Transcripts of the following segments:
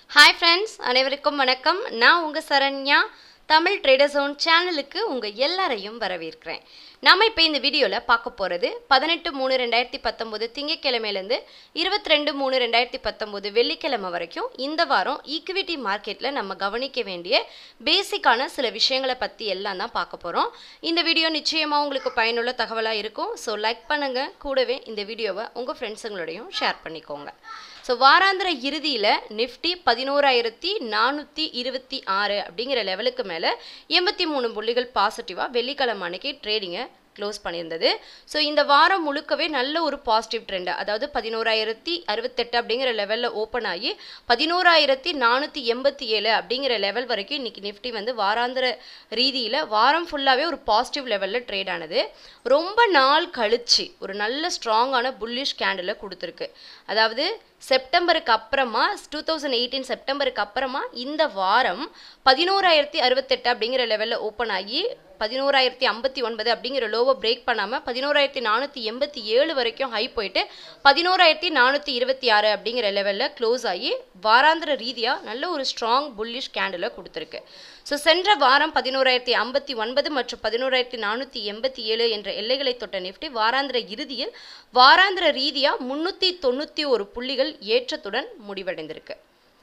hi friends அனைவருக்கும் வணக்கம் நான் உங்கள் சரண்யா தமிழ் ட்ரேடர் ஜோன் சேனலுக்கு உங்கள் எல்லாரையும் வரவேற்கிறேன் நாம இப்போ இந்த வீடியோவில் பார்க்க போகிறது பதினெட்டு மூணு ரெண்டாயிரத்தி பத்தொம்போது திங்கக்கிழமையிலேருந்து இருபத்தி ரெண்டு மூணு ரெண்டாயிரத்தி பத்தொம்போது வெள்ளிக்கிழமை வரைக்கும் இந்த வாரம் ஈக்விட்டி மார்க்கெட்டில் நம்ம கவனிக்க வேண்டிய பேசிக்கான சில விஷயங்களை பற்றி எல்லாம் தான் பார்க்க போகிறோம் இந்த வீடியோ நிச்சயமாக உங்களுக்கு பயனுள்ள தகவலாக இருக்கும் ஸோ லைக் பண்ணுங்கள் கூடவே இந்த வீடியோவை உங்கள் ஃப்ரெண்ட்ஸுங்களோடையும் ஷேர் பண்ணிக்கோங்க ஸோ வாராந்திர இறுதியில் நிஃப்டி பதினோராயிரத்தி நானூற்றி இருபத்தி ஆறு அப்படிங்கிற லெவலுக்கு மேலே எண்பத்தி மூணு புள்ளிகள் பாசிட்டிவாக வெள்ளிக்கிழமை அன்னைக்கு ட்ரேடிங்கை க்ளோஸ் பண்ணியிருந்தது ஸோ இந்த வாரம் முழுக்கவே நல்ல ஒரு பாசிட்டிவ் ட்ரெண்ட் அதாவது பதினோராயிரத்தி அறுபத்தெட்டு அப்படிங்கிற லெவலில் ஓப்பன் ஆகி பதினோராயிரத்தி நானூற்றி எண்பத்தி ஏழு அப்படிங்கிற லெவல் வரைக்கும் இன்றைக்கி நிஃப்டி வந்து வாராந்திர ரீதியில் வாரம் ஃபுல்லாகவே ஒரு பாசிட்டிவ் லெவலில் ட்ரேட் ஆனது ரொம்ப நாள் கழிச்சு ஒரு நல்ல ஸ்ட்ராங்கான புல்லிஷ் கேண்டிலை கொடுத்துருக்கு அதாவது செப்டம்பருக்கு அப்புறமா டூ தௌசண்ட் எயிட்டீன் செப்டம்பருக்கு அப்புறமா இந்த வாரம் பதினோராயிரத்தி அறுபத்தெட்டு அப்படிங்கிற லெவலில் ஓப்பன் ஆகி பதினோராயிரத்தி ஐம்பத்தி ஒன்பது அப்படிங்கிற லோவை பிரேக் பண்ணாமல் பதினோராயிரத்தி நானூற்றி எண்பத்தி ஏழு வரைக்கும் ஹை போயிட்டு பதினோராயிரத்தி நானூற்றி இருபத்தி ஆறு அப்படிங்கிற லெவலில் க்ளோஸ் ஆகி வாராந்திர ரீதியாக நல்ல ஒரு ஸ்ட்ராங் புல்லிஷ் கேண்டிலை கொடுத்துருக்கு ஸோ சென்ற வாரம் பதினோராயிரத்தி ஐம்பத்தி ஒன்பது மற்றும் பதினோராயிரத்தி நானூற்றி எண்பத்தி ஏழு என்ற எல்லைகளை தொட்ட நிஃப்டி வாராந்திர இறுதியில் வாராந்திர ரீதியாக முன்னூற்றி தொண்ணூற்றி ஒரு புள்ளிகள் ஏற்றத்துடன் முடிவடைந்திருக்கு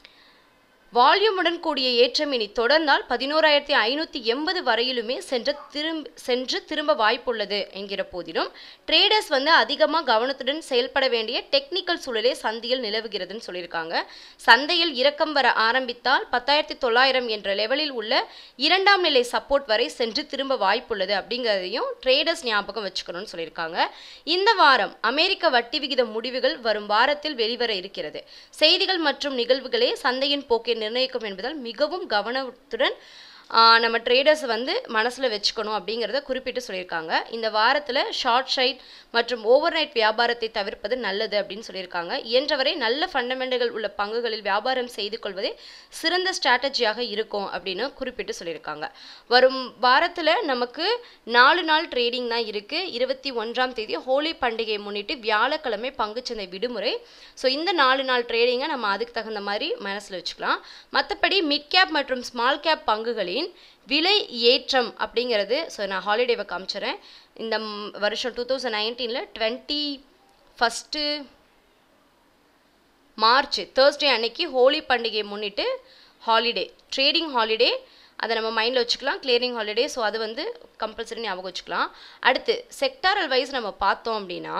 வால்யூமுடன் கூடிய ஏற்றம் இனி தொடர்ந்தால் பதினோராயிரத்தி ஐநூற்றி எண்பது வரையிலுமே சென்ற திரும்ப சென்று திரும்ப வாய்ப்புள்ளது என்கிற போதிலும் ட்ரேடர்ஸ் வந்து அதிகமாக கவனத்துடன் செயல்பட வேண்டிய டெக்னிக்கல் சூழலே சந்தையில் நிலவுகிறதுன்னு சொல்லியிருக்காங்க சந்தையில் இறக்கம் வர ஆரம்பித்தால் பத்தாயிரத்தி தொள்ளாயிரம் என்ற லெவலில் உள்ள இரண்டாம் நிலை சப்போர்ட் வரை சென்று திரும்ப வாய்ப்புள்ளது அப்படிங்கிறதையும் ட்ரேடர்ஸ் ஞாபகம் வச்சுக்கணும்னு சொல்லியிருக்காங்க இந்த வாரம் அமெரிக்க வட்டி விகித முடிவுகள் வரும் வாரத்தில் வெளிவர இருக்கிறது செய்திகள் மற்றும் நிகழ்வுகளே சந்தையின் போக்கை நிர்ணயிக்கும் என்பதால் மிகவும் கவனத்துடன் நம்ம ட்ரேடர்ஸ் வந்து மனசில் வச்சுக்கணும் அப்படிங்கிறத குறிப்பிட்டு சொல்லியிருக்காங்க இந்த வாரத்தில் ஷார்ட் ஷைட் மற்றும் ஓவர் நைட் வியாபாரத்தை தவிர்ப்பது நல்லது அப்படின்னு சொல்லியிருக்காங்க இயன்றவரை நல்ல ஃபண்டமெண்டல்கள் உள்ள பங்குகளில் வியாபாரம் செய்து கொள்வதே சிறந்த ஸ்ட்ராட்டஜியாக இருக்கும் அப்படின்னு குறிப்பிட்டு சொல்லியிருக்காங்க வரும் வாரத்தில் நமக்கு நாலு நாள் ட்ரேடிங் தான் இருக்குது இருபத்தி ஒன்றாம் தேதி ஹோலி பண்டிகையை முன்னிட்டு வியாழக்கிழமை பங்குச்சந்தை விடுமுறை ஸோ இந்த நாலு நாள் ட்ரேடிங்கை நம்ம அதுக்கு தகுந்த மாதிரி மனசில் வச்சுக்கலாம் மற்றபடி மிட் கேப் மற்றும் ஸ்மால் கேப் பங்குகளில் விலை ஏற்றம் அப்படிங்கிறது ஸோ நான் ஹாலிடேவை காமிச்சிறேன் இந்த வருஷம் டூ தௌசண்ட் நைன்டீனில் டுவெண்ட்டி ஃபஸ்ட்டு மார்ச் தேர்ஸ்டே அன்னைக்கு ஹோலி பண்டிகையை முன்னிட்டு ஹாலிடே ட்ரேடிங் ஹாலிடே அதை நம்ம மைண்டில் வச்சுக்கலாம் கிளியரிங் ஹாலிடே ஸோ அது வந்து கம்பல்சரி ஞாபகம் வச்சுக்கலாம் அடுத்து செக்டாரல் வைஸ் நம்ம பார்த்தோம் அப்படின்னா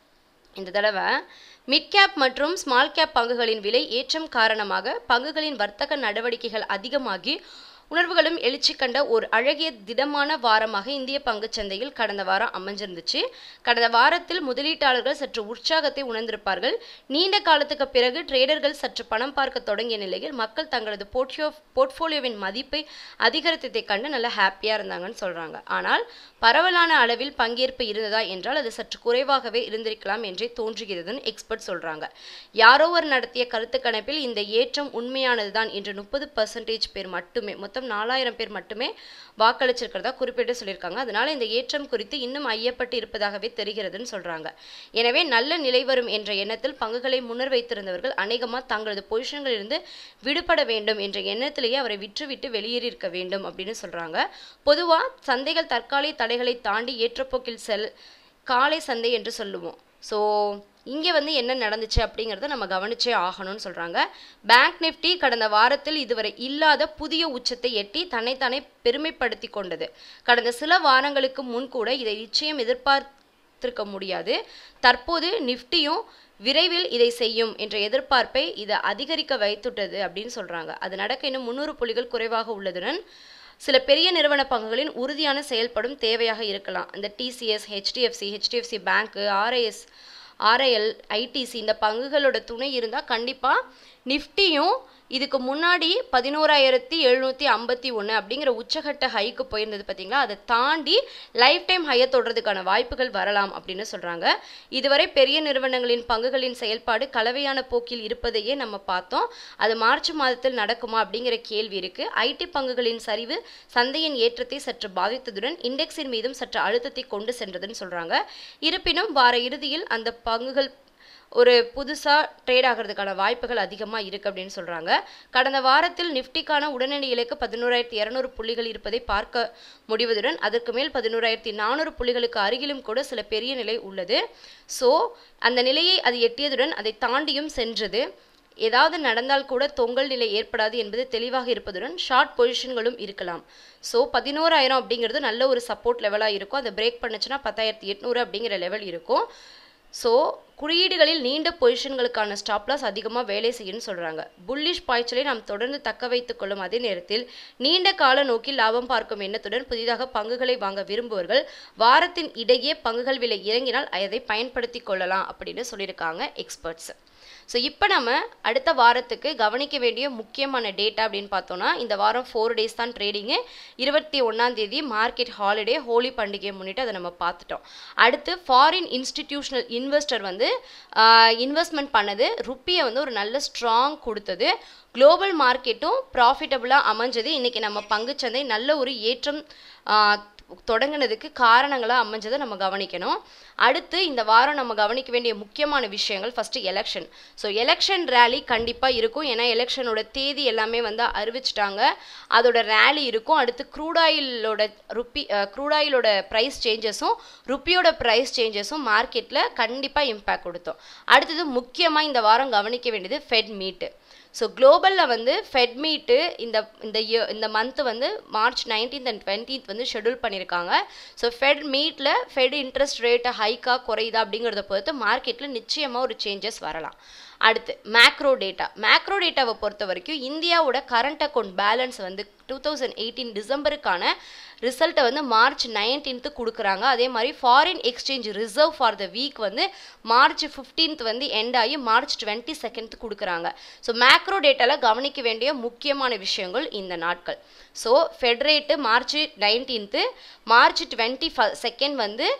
இந்த தடவை மிட் கேப் மற்றும் ஸ்மால் கேப் பங்குகளின் விலை ஏற்றம் காரணமாக பங்குகளின் வர்த்தக நடவடிக்கைகள் அதிகமாகி உணர்வுகளும் எழுச்சி கண்ட ஒரு அழகிய திடமான வாரமாக இந்திய பங்குச் சந்தையில் கடந்த வாரம் அமைஞ்சிருந்துச்சு கடந்த வாரத்தில் முதலீட்டாளர்கள் சற்று உற்சாகத்தை உணர்ந்திருப்பார்கள் நீண்ட காலத்துக்கு பிறகு ட்ரேடர்கள் சற்று பணம் பார்க்க தொடங்கிய நிலையில் மக்கள் தங்களது போர்ட்ஃபியோ போர்ட்ஃபோலியோவின் மதிப்பை அதிகரித்ததை கண்டு நல்லா ஹாப்பியாக இருந்தாங்கன்னு சொல்கிறாங்க ஆனால் பரவலான அளவில் பங்கேற்பு இருந்ததா என்றால் அது சற்று குறைவாகவே இருந்திருக்கலாம் என்றே தோன்றுகிறதுன்னு எக்ஸ்பர்ட் சொல்கிறாங்க யாரோ ஒரு நடத்திய கருத்து கணிப்பில் இந்த ஏற்றம் உண்மையானதுதான் என்று முப்பது பர்சன்டேஜ் பேர் மட்டுமே மொத்தம் நாலாயிரம் பேர் மட்டுமே வாக்களிச்சிருக்கிறதா குறிப்பிட்டு சொல்லியிருக்காங்க அதனால இந்த ஏற்றம் குறித்து இன்னும் ஐயப்பட்டு இருப்பதாகவே தெரிகிறதுன்னு சொல்றாங்க எனவே நல்ல நிலை வரும் என்ற எண்ணத்தில் பங்குகளை முன்னர் வைத்திருந்தவர்கள் அநேகமாக தங்களது பொசிஷன்களிலிருந்து விடுபட வேண்டும் என்ற எண்ணத்திலேயே அவரை விற்றுவிட்டு வெளியேறியிருக்க வேண்டும் அப்படின்னு சொல்றாங்க பொதுவா சந்தைகள் தற்காலிக தடைகளை தாண்டி ஏற்றப்போக்கில் செல் காலை சந்தை என்று சொல்லுவோம் ஸோ இங்கே வந்து என்ன நடந்துச்சு அப்படிங்கிறத நம்ம கவனிச்சே ஆகணும்னு சொல்கிறாங்க பேங்க் நிஃப்டி கடந்த வாரத்தில் இதுவரை இல்லாத புதிய உச்சத்தை எட்டி தன்னைத்தானே பெருமைப்படுத்தி கொண்டது கடந்த சில வாரங்களுக்கு முன் கூட இதை நிச்சயம் எதிர்பார்த்திருக்க முடியாது தற்போது நிஃப்டியும் விரைவில் இதை செய்யும் என்ற எதிர்பார்ப்பை இதை அதிகரிக்க வைத்துட்டது அப்படின்னு சொல்கிறாங்க அது நடக்க இன்னும் முந்நூறு புள்ளிகள் குறைவாக உள்ளதுடன் சில பெரிய நிறுவன பங்குகளின் உறுதியான செயல்படும் தேவையாக இருக்கலாம் இந்த TCS HDFC HDFC bank RIS RIL ITC இந்த பங்குகளோட துணை இருந்தால் கண்டிப்பாக நிஃப்டியும் இதுக்கு முன்னாடி பதினோராயிரத்தி எழுநூற்றி ஐம்பத்தி ஒன்று அப்படிங்கிற உச்சகட்ட ஹைக்கு போயிருந்தது பார்த்தீங்களா அதை தாண்டி லைஃப் டைம் ஹையை தொடுறதுக்கான வாய்ப்புகள் வரலாம் அப்படின்னு சொல்கிறாங்க இதுவரை பெரிய நிறுவனங்களின் பங்குகளின் செயல்பாடு கலவையான போக்கில் இருப்பதையே நம்ம பார்த்தோம் அது மார்ச் மாதத்தில் நடக்குமா அப்படிங்கிற கேள்வி இருக்குது ஐடி பங்குகளின் சரிவு சந்தையின் ஏற்றத்தை சற்று பாதித்ததுடன் இண்டெக்ஸின் மீதும் சற்று அழுத்தத்தை கொண்டு சென்றதுன்னு சொல்கிறாங்க இருப்பினும் வார இறுதியில் அந்த பங்குகள் ஒரு புதுசாக ட்ரேட் ஆகிறதுக்கான வாய்ப்புகள் அதிகமாக இருக்குது அப்படின்னு சொல்கிறாங்க கடந்த வாரத்தில் நிஃப்டிக்கான உடனடி இலக்கு பதினோராயிரத்தி இரநூறு புள்ளிகள் இருப்பதை பார்க்க முடிவதுடன் அதற்கு மேல் பதினோராயிரத்தி நானூறு புள்ளிகளுக்கு அருகிலும் கூட சில பெரிய நிலை உள்ளது ஸோ அந்த நிலையை அது எட்டியதுடன் அதை தாண்டியும் சென்றது ஏதாவது நடந்தால் கூட தொங்கல் நிலை ஏற்படாது என்பது தெளிவாக இருப்பதுடன் ஷார்ட் பொசிஷன்களும் இருக்கலாம் ஸோ பதினோராயிரம் அப்படிங்கிறது நல்ல ஒரு சப்போர்ட் லெவலாக இருக்கும் அதை பிரேக் பண்ணுச்சுன்னா பத்தாயிரத்தி எட்நூறு அப்படிங்கிற லெவல் இருக்கும் ஸோ குறியீடுகளில் நீண்ட பொசிஷன்களுக்கான ஸ்டாப் லாஸ் அதிகமாக வேலை செய்யும்னு சொல்கிறாங்க புல்லிஷ் பாய்ச்சலை நாம் தொடர்ந்து தக்க வைத்துக் கொள்ளும் அதே நேரத்தில் நீண்ட கால நோக்கில் லாபம் பார்க்கும் எண்ணத்துடன் புதிதாக பங்குகளை வாங்க விரும்புவர்கள் வாரத்தின் இடையே பங்குகள் விலை இறங்கினால் அதை பயன்படுத்தி கொள்ளலாம் அப்படின்னு சொல்லியிருக்காங்க எக்ஸ்பர்ட்ஸ் ஸோ இப்போ நம்ம அடுத்த வாரத்துக்கு கவனிக்க வேண்டிய முக்கியமான டேட்டா அப்படின்னு பார்த்தோன்னா இந்த வாரம் ஃபோர் டேஸ் தான் ட்ரேடிங்கு இருபத்தி ஒன்றாம் தேதி மார்க்கெட் ஹாலிடே ஹோலி பண்டிகையை முன்னிட்டு அதை நம்ம பார்த்துட்டோம் அடுத்து ஃபாரின் இன்ஸ்டிடியூஷனல் இன்வெஸ்டர் வந்து இன்வெஸ்ட்மெண்ட் பண்ணது ருப்பியை வந்து ஒரு நல்ல ஸ்ட்ராங் கொடுத்தது குளோபல் மார்க்கெட்டும் ப்ராஃபிட்டபுளாக அமைஞ்சது இன்றைக்கி நம்ம பங்குச்சந்தை நல்ல ஒரு ஏற்றம் தொடங்கினதுக்கு காரணங்களாக அமைஞ்சதை நம்ம கவனிக்கணும் அடுத்து இந்த வாரம் நம்ம கவனிக்க வேண்டிய முக்கியமான விஷயங்கள் first election so election rally கண்டிப்பாக இருக்கும் ஏன்னா எலெக்ஷனோட தேதி எல்லாமே வந்து அறிவிச்சிட்டாங்க அதோட ரேலி இருக்கும் அடுத்து க்ரூடாயிலோட ருப்பி க்ரூடாயிலோட ப்ரைஸ் சேஞ்சஸும் ருப்பியோட ப்ரைஸ் சேஞ்சஸும் மார்க்கெட்டில் கண்டிப்பாக இம்பேக்ட் கொடுத்தோம் அடுத்தது முக்கியமாக இந்த வாரம் கவனிக்க வேண்டியது ஃபெட் மீட்டு ஸோ குளோபலில் வந்து ஃபெட் மீட்டு இந்த இந்த இயர் இந்த மந்த்து வந்து மார்ச் நைன்டீன்த் அண்ட் டுவெண்ட்டீத் வந்து ஷெடியூல் பண்ணியிருக்காங்க ஸோ ஃபெட் மீட்டில் ஃபெட் இன்ட்ரெஸ்ட் ரேட்டை ஹைக்காக குறையுதா அப்படிங்கிறத பொறுத்து மார்க்கெட்டில் நிச்சயமாக ஒரு சேஞ்சஸ் வரலாம் அடுத்து மேக்ரோ டேட்டா மேக்ரோ டேட்டாவை பொறுத்த வரைக்கும் இந்தியாவோட கரண்ட் அக்கௌண்ட் பேலன்ஸ் வந்து டூ தௌசண்ட் எயிட்டீன் டிசம்பருக்கான ரிசல்ட்டை வந்து மார்ச் நைன்டீன்த்து கொடுக்குறாங்க அதே மாதிரி foreign exchange reserve for the week வந்து மார்ச் ஃபிஃப்டீன்த் வந்து எண்ட் ஆகி மார்ச் டுவெண்ட்டி செகண்ட் கொடுக்குறாங்க ஸோ மேக்ரோ டேட்டாவில் கவனிக்க வேண்டிய முக்கியமான விஷயங்கள் இந்த நாட்கள் so Fed rate March nineteenth March twenty ஃப செகண்ட் வந்து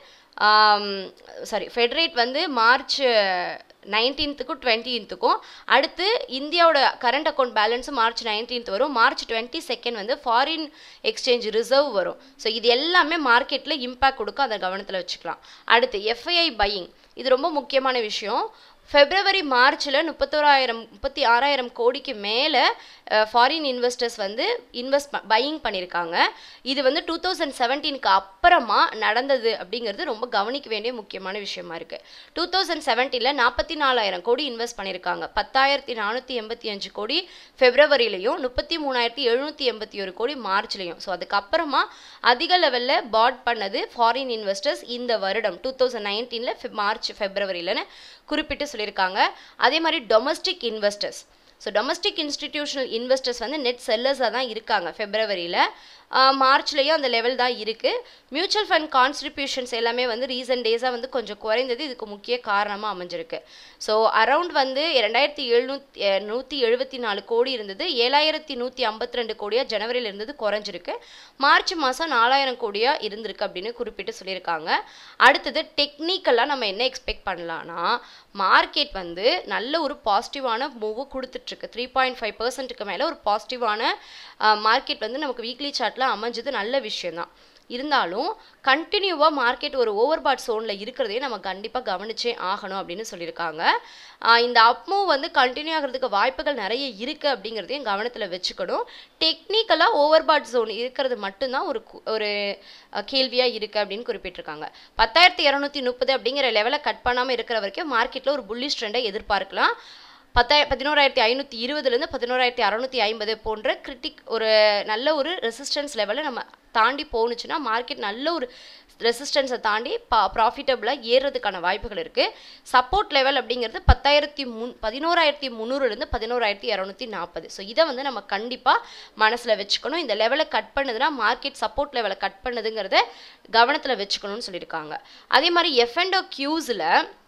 சாரி ஃபெட்ரேட் வந்து மார்ச் நைன்டீன்த்துக்கும் டுவெண்ட்டீன்த்துக்கும் அடுத்து இந்தியாவோட கரண்ட் அக்கௌண்ட் பேலன்ஸும் மார்ச் நைன்டீன்த் வரும் மார்ச் டுவெண்ட்டி செகண்ட் வந்து ஃபாரின் எக்ஸ்சேஞ்ச் ரிசர்வ் வரும் ஸோ இது எல்லாமே மார்க்கெட்டில் இம்பேக்ட் கொடுக்கும் அதை கவனத்தில் வச்சுக்கலாம் அடுத்து எஃப்ஐஐ பையிங் இது ரொம்ப முக்கியமான விஷயம் ஃபெப்ரவரி மார்ச்சில் முப்பத்தோராயிரம் முப்பத்தி ஆறாயிரம் கோடிக்கு மேலே ஃபாரின் இன்வெஸ்டர்ஸ் வந்து இன்வெஸ்ட் பையிங் பண்ணியிருக்காங்க இது வந்து டூ தௌசண்ட் செவன்டீனுக்கு அப்புறமா நடந்தது அப்படிங்கிறது ரொம்ப கவனிக்க வேண்டிய முக்கியமான விஷயமா இருக்குது டூ தௌசண்ட் செவன்டீனில் நாற்பத்தி நாலாயிரம் கோடி இன்வெஸ்ட் பண்ணியிருக்காங்க பத்தாயிரத்தி நானூற்றி எண்பத்தி அஞ்சு கோடி ஃபெப்ரவரியிலையும் முப்பத்தி மூணாயிரத்தி எழுநூற்றி எண்பத்தி ஒரு கோடி மார்ச்லேயும் ஸோ அதுக்கப்புறமா அதிக லெவலில் பாட் பண்ணது ஃபாரின் இன்வெஸ்டர்ஸ் இந்த வருடம் டூ தௌசண்ட் நைன்டீனில் மார்ச் ஃபெப்ரவரியில்னு குறிப்பிட்டு சொல்லியிருக்காங்க அதே மாதிரி domestic investors so domestic institutional investors வந்து நெட் செல்லர்ஸாக தான் இருக்காங்க ஃபெப்ரவரியில் மார்ச்லேயும் அந்த லெவல் தான் இருக்குது மியூச்சுவல் ஃபண்ட் கான்ட்ரிபியூஷன்ஸ் எல்லாமே வந்து ரீசன்ட் டேஸாக வந்து கொஞ்சம் குறைந்தது இதுக்கு முக்கிய காரணமாக அமைஞ்சிருக்கு ஸோ அரவுண்ட் வந்து ரெண்டாயிரத்தி எழுநூத்தி நூற்றி எழுபத்தி நாலு கோடி இருந்தது ஏழாயிரத்தி நூற்றி ஐம்பத்தி ரெண்டு கோடியாக ஜனவரியில் இருந்தது குறைஞ்சிருக்கு மார்ச் மாதம் நாலாயிரம் கோடியாக இருந்திருக்கு அப்படின்னு குறிப்பிட்டு சொல்லியிருக்காங்க அடுத்தது டெக்னிக்கலாக நம்ம என்ன எக்ஸ்பெக்ட் பண்ணலான்னா மார்க்கெட் வந்து நல்ல ஒரு பாசிட்டிவான மூவு கொடுத்துட்ருக்கு த்ரீ பாயிண்ட் ஃபைவ் பர்சன்ட்டுக்கு மேலே ஒரு பாசிட்டிவான மார்க்கெட் வந்து நமக்கு வீக்லி சார்ட்டில் அமைஞ்சது நல்ல விஷயம்தான் இருந்தாலும் கண்டினியூவாக மார்க்கெட் ஒரு ஓவர்பாட் சோனில் இருக்கிறதையும் நம்ம கண்டிப்பாக கவனிச்சே ஆகணும் அப்படின்னு சொல்லியிருக்காங்க இந்த அப்மூவ் வந்து கண்டினியூ ஆகிறதுக்கு வாய்ப்புகள் நிறைய இருக்குது அப்படிங்கிறதையும் கவனத்தில் வச்சுக்கணும் டெக்னிக்கலாக ஓவர்பாட் ஜோன் இருக்கிறது மட்டும்தான் ஒரு ஒரு கேள்வியாக இருக்குது அப்படின்னு குறிப்பிட்டிருக்காங்க பத்தாயிரத்தி இரநூத்தி முப்பது அப்படிங்கிற லெவலை கட் பண்ணாமல் இருக்கிற வரைக்கும் மார்க்கெட்டில் ஒரு புல்லிஷ் ட்ரெண்டை எதிர்பார்க்கலாம் பத்தாய பதினோராயிரத்தி ஐநூற்றி இருபதுலேருந்து பதினோராயிரத்தி அறநூற்றி ஐம்பது போன்ற கிரிட்டிக் ஒரு நல்ல ஒரு ரெசிஸ்டன்ஸ் லெவலை நம்ம தாண்டி போணுச்சுன்னா மார்க்கெட் நல்ல ஒரு ரெசிஸ்டன்ஸை தாண்டி பா ப்ராஃபிட்டபுளாக ஏறுறதுக்கான வாய்ப்புகள் இருக்குது சப்போர்ட் லெவல் அப்படிங்கிறது பத்தாயிரத்தி முன் பதினோராயிரத்தி முந்நூறுலேருந்து பதினோராயிரத்தி இரநூத்தி நாற்பது ஸோ இதை வந்து நம்ம கண்டிப்பாக மனசில் வச்சுக்கணும் இந்த லெவலை கட் பண்ணுதுன்னா மார்க்கெட் சப்போர்ட் லெவலை கட் பண்ணுதுங்கிறத கவனத்தில் வச்சுக்கணும்னு சொல்லியிருக்காங்க அதே மாதிரி எஃப்என்டோ கியூஸில்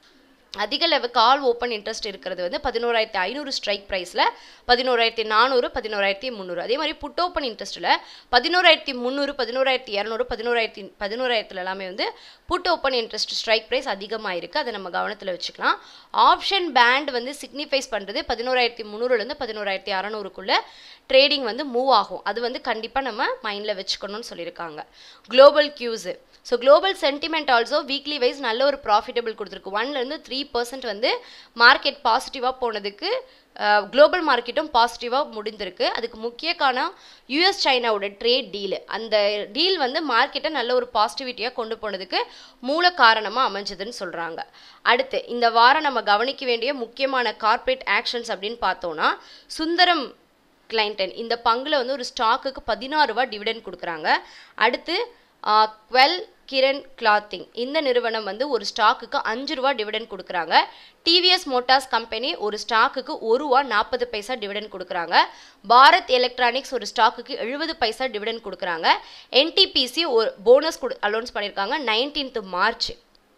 அதிக லெவல் கால் ஓப்பன் இன்ட்ரெஸ்ட் இருக்கிறது வந்து பதினோராயிரத்தி ஐநூறு ஸ்ட்ரைக் ப்ரைஸில் பதினோராயிரத்தி நானூறு பதினோராயிரத்தி முந்நூறு அதே மாதிரி புட் ஓப்பன் இன்ட்ரெஸ்ட்டில் பதினோராயிரத்தி முந்நூறு பதினோராயிரத்தி இரநூறு பதினோராயிரத்தி பதினோராயிரத்துல எல்லாமே வந்து put open interest strike price அதிகமாக இருக்குது அதை நம்ம கவனத்தில் வச்சுக்கலாம் ஆப்ஷன் பேண்ட் வந்து சிக்னிஃபைஸ் பண்ணுறது பதினோராயிரத்தி முந்நூறுலேருந்து பதினோராயிரத்தி அறநூறுக்குள்ளே ட்ரேடிங் வந்து மூவ் ஆகும் அது வந்து கண்டிப்பாக நம்ம மைண்டில் வச்சுக்கணும்னு சொல்லியிருக்காங்க global cues so global sentiment also weekly wise நல்ல ஒரு ப்ராஃபிட்டபிள் கொடுத்துருக்கு ஒன்லேருந்து த்ரீ பர்சன்ட் வந்து மார்க்கெட் பாசிட்டிவாக போனதுக்கு குளோபல் மார்க்கெட்டும் பாசிட்டிவாக முடிந்திருக்கு அதுக்கு முக்கிய காரணம் யூஎஸ் சைனாவோட ட்ரேட் டீல் அந்த டீல் வந்து மார்க்கெட்டை நல்ல ஒரு பாசிட்டிவிட்டியாக கொண்டு போனதுக்கு மூல காரணமாக அமைஞ்சதுன்னு சொல்கிறாங்க அடுத்து இந்த வாரம் நம்ம கவனிக்க வேண்டிய முக்கியமான கார்ப்பரேட் ஆக்ஷன்ஸ் அப்படின்னு பார்த்தோன்னா சுந்தரம் கிளைண்டன் இந்த பங்குல வந்து ஒரு ஸ்டாக்குக்கு பதினாறு ரூபா டிவிடெண்ட் கொடுக்குறாங்க அடுத்து குவெல் கிரண் கிளாத்திங் இந்த நிறுவனம் வந்து ஒரு ஸ்டாக்குக்கு அஞ்சு ரூபா டிவிடெண்ட் கொடுக்குறாங்க டிவிஎஸ் மோட்டார்ஸ் கம்பெனி ஒரு ஸ்டாக்குக்கு ஒரு ரூபா நாற்பது பைசா டிவிடெண்ட் கொடுக்குறாங்க பாரத் எலக்ட்ரானிக்ஸ் ஒரு ஸ்டாக்குக்கு எழுபது பைசா டிவிடெண்ட் கொடுக்குறாங்க என்டிபிசி ஒரு போனஸ் கொடு அலௌன்ஸ் பண்ணியிருக்காங்க nineteenth March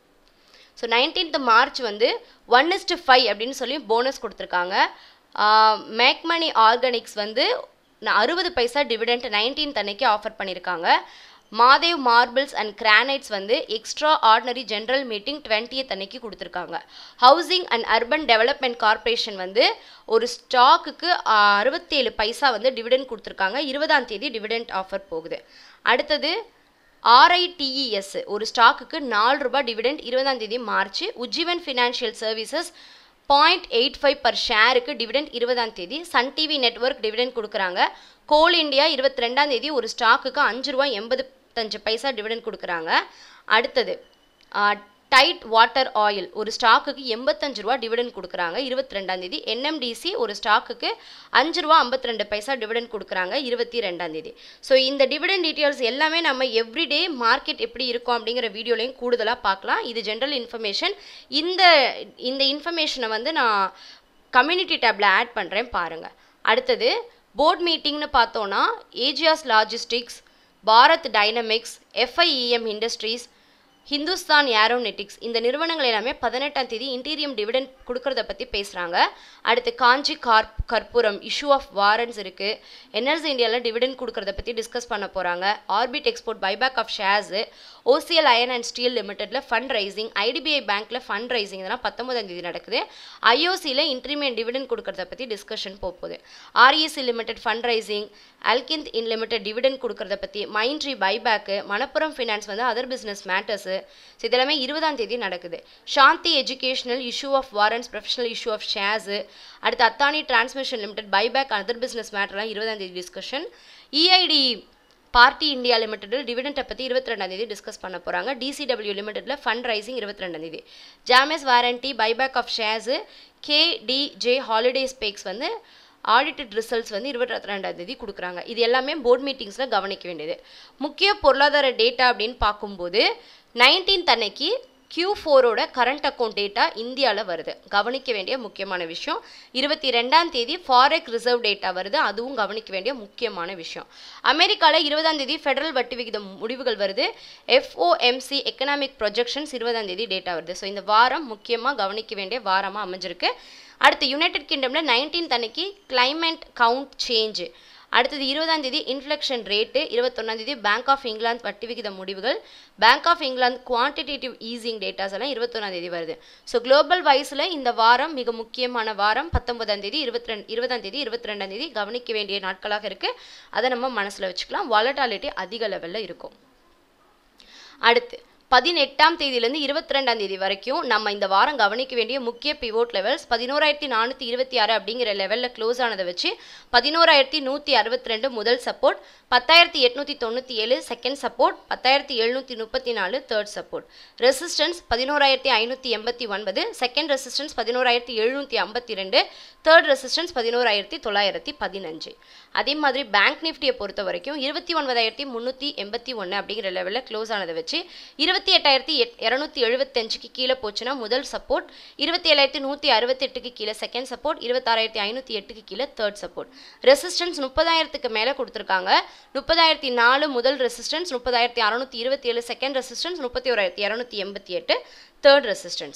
so nineteenth March வந்து ஒன் இஸ்டு ஃபைவ் அப்படின்னு சொல்லி போனஸ் கொடுத்துருக்காங்க மேக்மணி ஆர்கானிக்ஸ் வந்து அறுபது பைசா டிவிடெண்ட் நைன்டீன்த் அன்னைக்கு ஆஃபர் பண்ணியிருக்காங்க மாதேவ் மார்பிள்ஸ் அண்ட் கிரானைட்ஸ் வந்து extraordinary general meeting twentieth அன்னைக்கு கொடுத்துருக்காங்க housing and urban development corporation வந்து ஒரு ஸ்டாக்குக்கு அறுபத்தேழு பைசா வந்து டிவிடெண்ட் கொடுத்துருக்காங்க இருபதாம் தேதி டிவிடெண்ட் ஆஃபர் போகுது அடுத்தது ஆர்ஐடிஇஎஸ் ஒரு ஸ்டாக்குக்கு நாலு ரூபாய் டிவிடெண்ட் இருபதாம் தேதி March Ujjivan financial services point eight five per ஷேருக்கு டிவிடெண்ட் இருபதாம் தேதி சன் டிவி நெட்ஒர்க் டிவிடெண்ட் கொடுக்குறாங்க கோல் இந்தியா இருபத்தி ரெண்டாம் தேதி ஒரு ஸ்டாக்குக்கு அஞ்சு ரூபாய் எண்பத்தஞ்சு பைசா டிவிடெண்ட் கொடுக்குறாங்க அடுத்தது டைட் வாட்டர் ஆயில் ஒரு ஸ்டாக்குக்கு எண்பத்தஞ்சு ரூபா டிவிடெண்ட் கொடுக்குறாங்க இருபத்தி ரெண்டாம் தேதி என்எம்டிசி ஒரு ஸ்டாக்குக்கு அஞ்சு ரூபா ஐம்பத்தி ரெண்டு பைசா டிவிடெண்ட் கொடுக்குறாங்க இருபத்தி ரெண்டாம் தேதி ஸோ இந்த டிவிடெண்ட் டீட்டெயில்ஸ் எல்லாமே நம்ம எவ்ரிடே மார்க்கெட் எப்படி இருக்கும் அப்படிங்கிற வீடியோலையும் கூடுதலாக பார்க்கலாம் இது ஜென்ரல் இன்ஃபர்மேஷன் இந்த இந்த இன்ஃபர்மேஷனை வந்து நான் கம்யூனிட்டி டேப்பில் ஆட் பண்ணுறேன் பாருங்கள் அடுத்தது போர்ட் மீட்டிங்னு பார்த்தோன்னா Aegis logistics Bharat dynamics FIEM industries Hindustan aeronautics இந்த நிறுவனங்கள் எல்லாமே பதினெட்டாம் தேதி இன்டீரியம் டிவிடெண்ட் கொடுக்கறத பற்றி பேசுகிறாங்க அடுத்து காஞ்சி கார்ப் கற்பூரம் இஷ்யூ ஆஃப் வாரண்ட்ஸ் இருக்குது எனர்ஜி இந்தியாவில் டிவிடெண்ட் கொடுக்கறத பற்றி டிஸ்கஸ் பண்ண போகிறாங்க Orbit export buyback of shares OCL iron and steel லிமிடெட்ல ஃபண்ட் ரைசிங் ஐடிபிஐ பேங்க்ல ஃபண்ட் ரைசிங் இதெல்லாம் பத்தொன்பதாம் தேதி நடக்குது ஐஓசியில் இன்ட்ரிமியன் டிவிடெண்ட் கொடுக்கறத பற்றி டிஸ்கஷன் போகுது ஆர்இசி லிமிடெட் ஃபண்ட் ரைசிங் அல்கிந்த் இன் லிமிடெட் டிவிடெண்ட் கொடுக்கறத பற்றி மைண்ட்ரி பைபேக்கு மணப்புரம் ஃபினான்ஸ் வந்து அதர் பிஸ்னஸ் மேட்டர்ஸு ஸோ இதெல்லாமே இருபதாம் தேதி நடக்குது Shanti educational issue of warrants professional issue of shares அடுத்து Adani transmission limited buyback other business மேட்டர்லாம் இருபதாம் தேதி டிஸ்கஷன் இஐடி பார்ட்டி இந்தியா லிமிடெட்டில் டிவிடெண்ட்டை பற்றி இருபத்தி ரெண்டாம் தேதி டிஸ்கஸ் பண்ண போகிறாங்க டிசிடபிள்யூ லிமிடெட்டில் ஃபண்ட் ரைசிங் இருபத்தி ரெண்டாம் தேதி ஜாமேஸ் வாரண்டி buyback of shares KDJ holidays பேக்ஸ் வந்து ஆடிட்டட் ரிசல்ட்ஸ் வந்து இருபத்தி ரெண்டாம் தேதி கொடுக்குறாங்க இது எல்லாமே போர்ட் மீட்டிங்ஸில் கவனிக்க வேண்டியது முக்கிய பொருளாதார டேட்டா அப்படின்னு பார்க்கும்போது நைன்டீன்த் அன்னைக்கு கியூ ஃபோரோட கரண்ட் அக்கௌண்ட் டேட்டா இந்தியாவில் வருது கவனிக்க வேண்டிய முக்கியமான விஷயம் இருபத்தி ரெண்டாம் தேதி ஃபாரெக் ரிசர்வ் டேட்டா வருது அதுவும் கவனிக்க வேண்டிய முக்கியமான விஷயம் அமெரிக்காவில் இருபதாம் தேதி ஃபெடரல் வட்டி விகிதம் முடிவுகள் வருது எஃப்ஓஎம்சி எக்கனாமிக் ப்ரொஜெக்ஷன்ஸ் இருபதாம் தேதி டேட்டா வருது ஸோ இந்த வாரம் முக்கியமாக கவனிக்க வேண்டிய வாரமாக அமைஞ்சிருக்கு அடுத்து யுனைடெட் கிங்டமில் நைன்டீன்த் அன்னைக்கு கிளைமேட் கவுண்ட் சேஞ்சு அடுத்தது இருபதாம் தேதி இன்ஃப்ளெக்ஷன் ரேட்டு இருபத்தொன்னாம் தேதி பேங்க் ஆஃப் இங்கிலாந்து வட்டி விகித முடிவுகள் பேங்க் ஆஃப் இங்கிலாந்து குவான்டிடேட்டிவ் ஈஸிங் டேட்டாஸ் எல்லாம் இருபத்தொன்னாம் தேதி வருது ஸோ குளோபல் வைஸில் இந்த வாரம் மிக முக்கியமான வாரம் பத்தொன்பதாம் தேதி இருபத்தி ரெண்டு இருபதாம் தேதி இருபத்தி ரெண்டாம் தேதி கவனிக்க வேண்டிய நாட்களாக இருக்குது அதை நம்ம மனசில் வச்சுக்கலாம் வாலட்டாலிட்டி அதிக லெவலில் இருக்கும் அடுத்து பதினெட்டாம் தேதியிலேருந்து இருபத்தி ரெண்டாம் தேதி வரைக்கும் நம்ம இந்த வாரம் கவனிக்க வேண்டிய முக்கிய பிவோட் லெவல்ஸ் பதினோராயிரத்தி நானூற்றி இருபத்தி ஆறு அப்படிங்கிற லெவலில் க்ளோஸ் ஆனதை வச்சு பதினோராயிரத்தி நூற்றி அறுபத்தி ரெண்டு முதல் சப்போர்ட் பத்தாயிரத்தி எட்நூற்றி தொண்ணூற்றி ஏழு செகண்ட் சப்போர்ட் பத்தாயிரத்தி எழுநூற்றி முப்பத்தி நாலு தேர்ட் சப்போர்ட் ரெசிஸ்டன்ஸ் பதினோராயிரத்தி ஐநூற்றி எண்பத்தி ஒன்பது செகண்ட் ரெசிஸ்டன்ஸ் பதினோராயிரத்தி எழுநூற்றி ஐம்பத்தி ரெண்டு தேர்ட் ரெசிஸ்டன்ஸ் பதினோராயிரத்தி தொள்ளாயிரத்தி பதினஞ்சு அதே மாதிரி பேங்க் நிஃப்டியை பொறுத்த வரைக்கும் இருபத்தி ஒன்பதாயிரத்தி முந்நூற்றி எண்பத்தி ஒன்று அப்படிங்கிற லெவலில் க்ளோஸ் ஆனதை வச்சு இருபத்தி எட்டாயிரத்தி எட் இரநூத்தி எழுபத்தஞ்சுக்கு கீழே போச்சுன்னா முதல் சப்போர்ட் இருபத்தி ஏழாயிரத்தி நூற்றி அறுபத்தெட்டுக்கு கீழே செகண்ட் சப்போர்ட் இருபத்தாறாயிரத்தி ஐநூற்றி எட்டுக்கு கீழே தேர்ட் சப்போர்ட் ரெசிஸ்டன்ஸ் முப்பதாயிரத்துக்கு மேலே கொடுத்துருக்காங்க முப்பதாயிரத்தி நாலு முதல் ரெசிஸ்டன்ஸ் முப்பதாயிரத்தி அறநூற்றி இருபத்தி ஏழு செகண்ட் ரெசிஸ்டன்ஸ் முப்பத்தி ஓராயிரத்தி இரநூத்தி எண்பத்தி எட்டு தேர்ட் ரெசிஸ்டன்ஸ்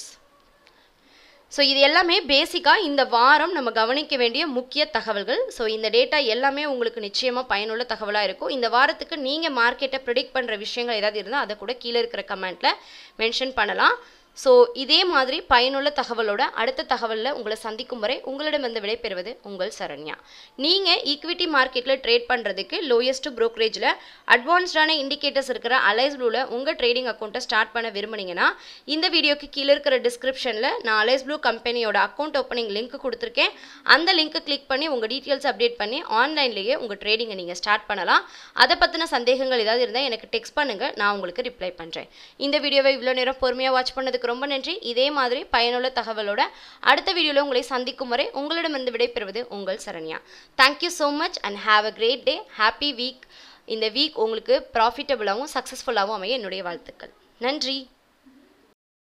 ஸோ இது எல்லாமே பேசிக்காக இந்த வாரம் நம்ம கவனிக்க வேண்டிய முக்கிய தகவல்கள் ஸோ இந்த டேட்டா எல்லாமே உங்களுக்கு நிச்சயமாக பயனுள்ள தகவலாக இருக்கும் இந்த வாரத்துக்கு நீங்கள் மார்க்கெட்டை ப்ரிடிக்ட் பண்ணுற விஷயங்கள் ஏதாவது இருந்தால் அதை கூட கீழே இருக்கிற கமெண்ட்டில் மென்ஷன் பண்ணலாம் ஸோ இதே மாதிரி பயனுள்ள தகவலோட அடுத்த தகவலில் உங்களை சந்திக்கும் வரை உங்களிடம் வந்து விடைபெறுவது உங்கள் சரண்யா நீங்கள் ஈக்விட்டி மார்க்கெட்டில் ட்ரேட் பண்ணுறதுக்கு லோயஸ்ட் ப்ரோக்கரேஜில் அட்வான்ஸ்டான இண்டிகேட்டர்ஸ் இருக்கிற அலைஸ் ப்ளூவில் உங்கள் ட்ரேடிங் அக்கௌண்ட்டை ஸ்டார்ட் பண்ண விரும்புனீங்கன்னா இந்த வீடியோக்கு கீழே இருக்கிற டிஸ்கிரிப்ஷனில் நான் அலைஸ் ப்ளூ கம்பெனியோட அக்கௌண்ட் ஓப்பனிங் லிங்க் கொடுத்துருக்கேன் அந்த லிங்க்கை கிளிக் பண்ணி உங்கள் டீட்டெயில்ஸ் அப்டேட் பண்ணி ஆன்லைன்லேயே உங்கள் ட்ரேடிங்கை நீங்கள் ஸ்டார்ட் பண்ணலாம் அதை பற்றின சந்தேகங்கள் ஏதாவது இருந்தால் எனக்கு டெக்ஸ்ட் பண்ணுங்கள் நான் உங்களுக்கு ரிப்ளை பண்ணுறேன் இந்த வீடியோவை இவ்வளோ நேரம் பொறுமையாக வாட்ச் பண்ணதுக்கு ரொம்ப நன்றி இதே மாதிரி பயனுள்ள தகவலோட அடுத்த வீடியோவில் உங்களை சந்திக்கும் வரை உங்களிடமிருந்து விடைபெறுவது உங்கள் Saranya thank you so much and have a great day happy week இந்த வீக் உங்களுக்கு ப்ராஃபிட்டபுளாகவும் சக்ஸஸ்ஃபுல்லாகவும் அமைய என்னுடைய வாழ்த்துக்கள் நன்றி